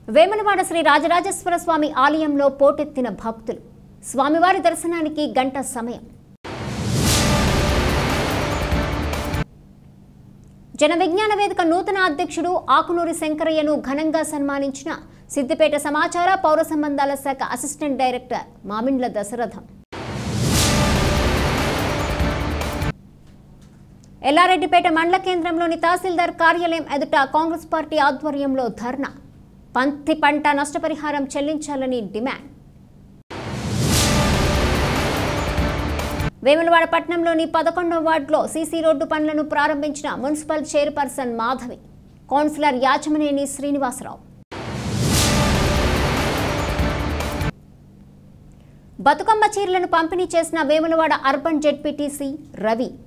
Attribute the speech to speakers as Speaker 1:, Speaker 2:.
Speaker 1: వేములవాడ శ్రీ రాజరాజేశ్వర స్వామి ఆలయంలో పోటెత్తిన భక్తులు స్వామివారి దర్శనానికి గంట సమయం జన విజ్ఞాన వేదిక నూతన అధ్యక్షుడు ఆకునూరి శంకరయ్యను ఘనంగా సన్మానించిన సిద్దిపేట సమాచార పౌర సంబంధాల శాఖ అసిస్టెంట్ డైరెక్టర్ మామిండ్ల దశరథం ఎల్లారెడ్డిపేట మండల కేంద్రంలోని తహసీల్దార్ కార్యాలయం ఎదుట కాంగ్రెస్ పార్టీ ఆధ్వర్యంలో ధర్నా పంతి పంట నష్టపరిహారం చెల్లించాలని డిమాండ్ వేములవాడ పట్టణంలోని పదకొండవ వార్డులో సీసీ రోడ్డు పనులను ప్రారంభించిన municipal chairperson Madhavi councillor Yachamaneni Srinivasarao Bathukamma చీరలను పంపిణీ చేసిన వేములవాడ అర్బన్ జెడ్పీటీసీ రవి